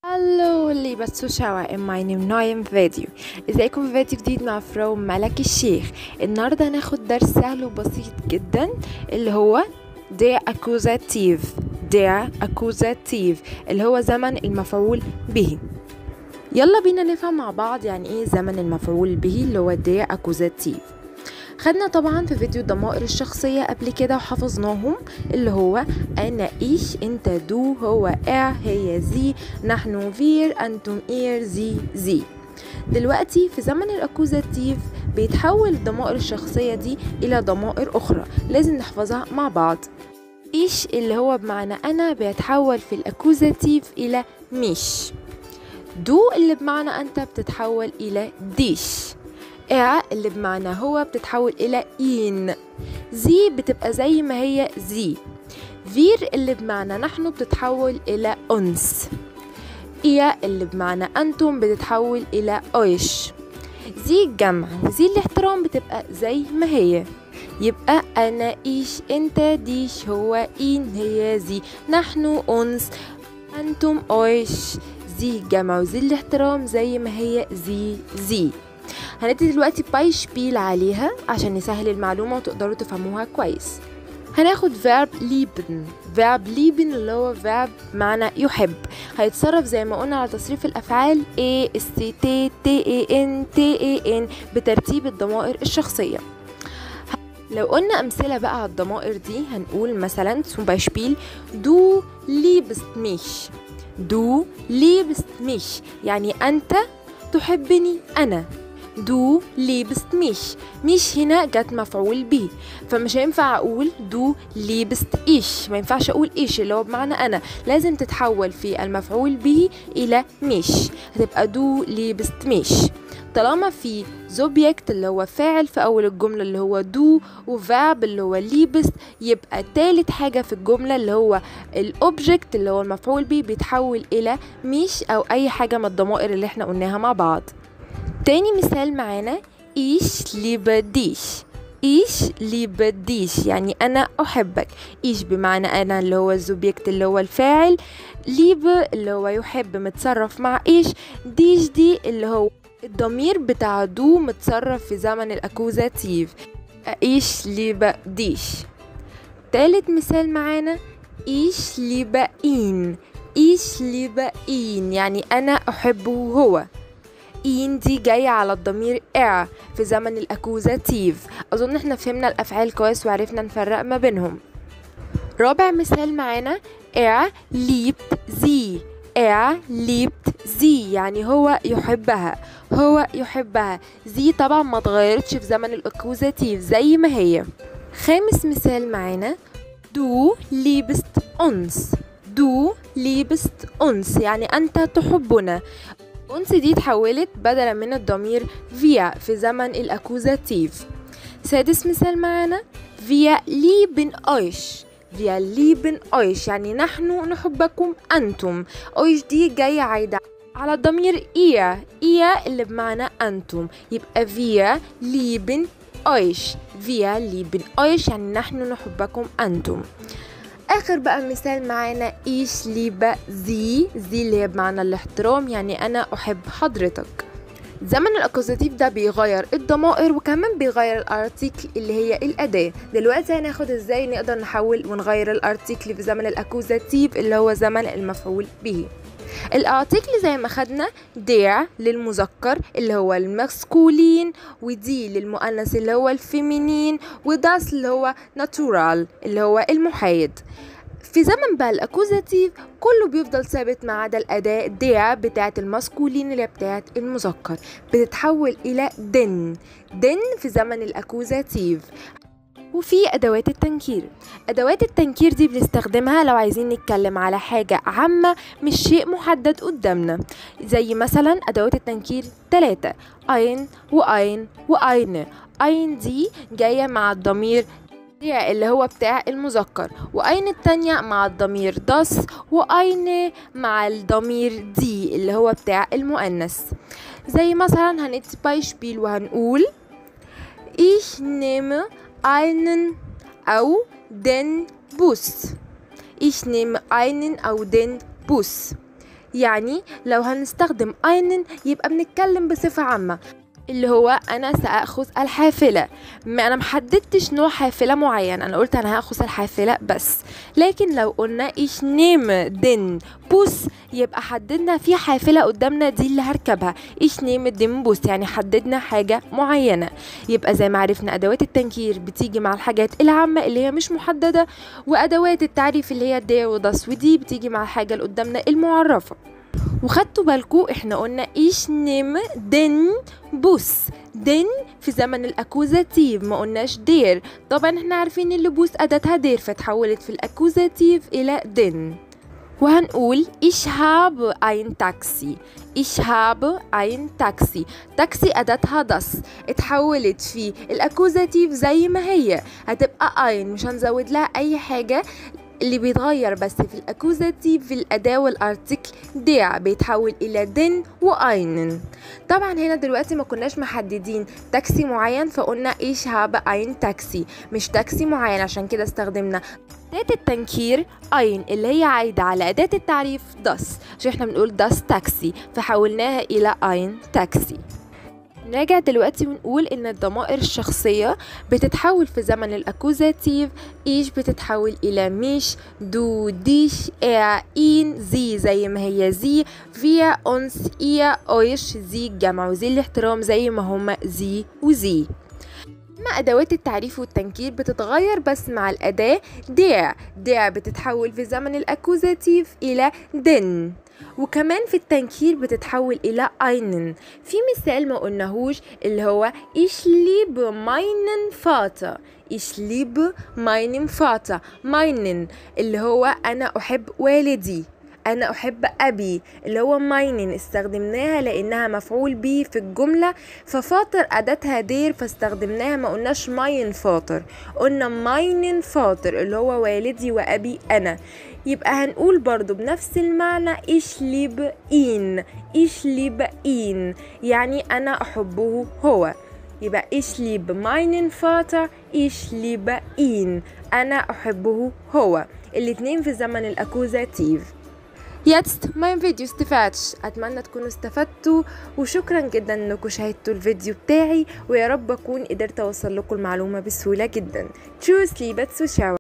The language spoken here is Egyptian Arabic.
Hallo liebe Zuschauer in meinem neuen فيديو ازيكم في فيديو جديد مع فرو ملك الشيخ النهارده هناخد درس سهل وبسيط جدا اللي هو der Akkusativ der Akkusativ اللي هو زمن المفعول به يلا بينا نفهم مع بعض يعني ايه زمن المفعول به اللي هو der Akkusativ خدنا طبعا في فيديو الضمائر الشخصية قبل كده وحفظناهم اللي هو أنا إيش أنت دو هو إر هي زي نحن فير أنتم إير زي زي دلوقتي في زمن الأكوزاتيف بيتحول الضمائر الشخصية دي إلى ضمائر أخرى لازم نحفظها مع بعض إيش اللي هو بمعنى أنا بيتحول في الأكوزاتيف إلى مش دو اللي بمعنى أنت بتتحول إلى ديش إع اللي بمعنى هو بتتحول إلى إين زي بتبقى زي ما هي زي فير اللي بمعنى نحن بتتحول إلى أنس إيا اللي بمعنى أنتم بتتحول إلى أويش زي الجمع وزي الاحترام بتبقى زي ما هي يبقى أنا إيش أنت ديش هو إين هي زي نحن أنس أنتم أويش زي الجمع وزي الاحترام زي ما هي زي زي هندي دلوقتي باي شبيل عليها عشان نسهل المعلومة وتقدروا تفهموها كويس هناخد verb lieben verb lieben اللي هو verb معنى يحب هيتصرف زي ما قلنا على تصريف الأفعال A S T T T A N T A N بترتيب الضمائر الشخصية لو قلنا أمثلة بقى على الضمائر دي هنقول مثلا zum Beispiel du liebst mich du liebst mich يعني أنت تحبني أنا دو ليبست مش مش هنا جت مفعول به فمش هينفع اقول دو ليبست ايش ما ينفعش اقول ايش اللي هو بمعنى انا لازم تتحول في المفعول به الى مش هتبقى دو ليبست مش طالما في زوبيكت اللي هو فاعل في اول الجمله اللي هو دو وفاب اللي هو ليبست يبقى تالت حاجه في الجمله اللي هو الاوبجكت اللي هو المفعول به بيتحول الى مش او اي حاجه من الضمائر اللي احنا قلناها مع بعض تاني مثال معانا إيش ليبديش إيش ليبديش يعني أنا أحبك إيش بمعنى أنا اللي هو الزوبيكت اللي هو الفاعل ليب اللي هو يحب متصرف مع إيش ديش دي اللي هو الضمير بتاع دو متصرف في زمن الأكوزاتيف إيش ليبديش تالت مثال معانا إيش ليبقين إيش ليبقين يعني أنا أحبه هو إين دي جاية على الضمير إع في زمن الأكوزاتيف أظن احنا فهمنا الأفعال كويس وعرفنا نفرق ما بينهم رابع مثال معانا إع ليبت زي إع ليبت زي يعني هو يحبها هو يحبها زي طبعا ما اتغيرتش في زمن الأكوزاتيف زي ما هي خامس مثال معانا دو ليبست أنس دو ليبست أنس يعني أنت تحبنا أنس دي اتحولت بدلا من الضمير فيا في زمن الأكوزاتيف سادس مثال معانا فيا ليبن أيش فيا ليبن أيش يعني نحن نحبكم أنتم أيش دي جاية عايدة على الضمير إيا إيا اللي بمعنى أنتم يبقى فيا ليبن أيش فيا ليبن أيش يعني نحن نحبكم أنتم اخر بقى مثال معانا ايش ليبا زي زي اللي هي بمعنى الاحترام يعني انا احب حضرتك زمن الاكوزاتيف ده بيغير الضمائر وكمان بيغير الارتيكل اللي هي الاداه دلوقتي هناخد ازاي نقدر نحول ونغير الارتيكل في زمن الاكوزاتيف اللي هو زمن المفعول به الارتيكل زي ما خدنا دير للمذكر اللي هو المسكولين ودي للمؤنث اللي هو الفيمينين وداس اللي هو ناتورال اللي هو المحايد في زمن بقى الاكوزاتيف كله بيفضل ثابت ما عدا الاداة ديع بتاعت الماسكولين اللي بتاعت المذكر بتتحول الى دن دن في زمن الاكوزاتيف وفي ادوات التنكير ادوات التنكير دي بنستخدمها لو عايزين نتكلم على حاجه عامه مش شيء محدد قدامنا زي مثلا ادوات التنكير ثلاثة اين واين واين اين دي جايه مع الضمير اللي هو بتاع المذكر وأين التانية مع الضمير داس وأين مع الضمير دي اللي هو بتاع المؤنث زي مثلا هندي بايشبيل وهنقول ich nehme einen أو den Bus ich nehme einen أو den Bus يعني لو هنستخدم einen يبقى بنتكلم بصفة عامة اللي هو انا ساخذ الحافله ما انا محددتش نوع حافله معين انا قلت انا هاخذ الحافله بس لكن لو قلنا ايش نيم دن بوس يبقى حددنا في حافله قدامنا دي اللي هركبها ايش نيم دن بوس يعني حددنا حاجه معينه يبقى زي ما عرفنا ادوات التنكير بتيجي مع الحاجات العامه اللي هي مش محدده وادوات التعريف اللي هي دي وداس ودي بتيجي مع الحاجه اللي قدامنا المعرفه وخدتوا بالكو احنا قلنا ايش نيم دن بوس دن في زمن الاكوزاتيف ما قلناش دير طبعا احنا عارفين اللي بوس اداتها دير فتحولت في الاكوزاتيف الى دن وهنقول ich habe ein Taxi ich habe ein Taxi تاكسي أداتها das اتحولت في الأكوزاتيف زي ما هي هتبقى ein مش هنزود لها أي حاجة اللي بيتغير بس في الأكوزاتيف في الأداة والأرتكل ديع بيتحول إلى دن وأينن طبعا هنا دلوقتي ما كناش محددين تاكسي معين فقلنا إيش هابا أين تاكسي مش تاكسي معين عشان كده استخدمنا أداة التنكير أين اللي هي عايدة على أداة التعريف داس عشان احنا بنقول داس تاكسي فحولناها إلى أين تاكسي نراجع دلوقتي ونقول ان الضمائر الشخصية بتتحول في زمن الاكوزاتيف ايش بتتحول الى مش دو ديش er ihn زي زي ما هي زي wir uns ihr euch زي الجمع وزي الاحترام زي ما هما زي وزي أما أدوات التعريف والتنكير بتتغير بس مع الأداة der der بتتحول في زمن الأكوزاتيف إلى den وكمان في التنكير بتتحول إلى einen في مثال ما قلناهوش اللي هو ich liebe meinen Vater ich liebe meinen Vater meinen اللي هو أنا أحب والدي أنا أحب أبي اللي هو ماينن استخدمناها لأنها مفعول به في الجملة ففاطر أداتها دير فاستخدمناها ما قلناش ماين فاطر قلنا ماينن فاطر اللي هو والدي وأبي أنا يبقى هنقول برضو بنفس المعنى إيش ليب إين إيش ليب إين يعني أنا أحبه هو يبقى إيش ليب ماينن فاطر إيش ليب إين أنا أحبه هو الاتنين في زمن الأكوزاتيف يتست mein فيديو استفادش اتمنى تكونوا استفدتوا وشكرا جدا انكم شاهدتوا الفيديو بتاعي ويا رب اكون قدرت اوصل لكم المعلومه بسهوله جدا تشوز ليبت سوشاو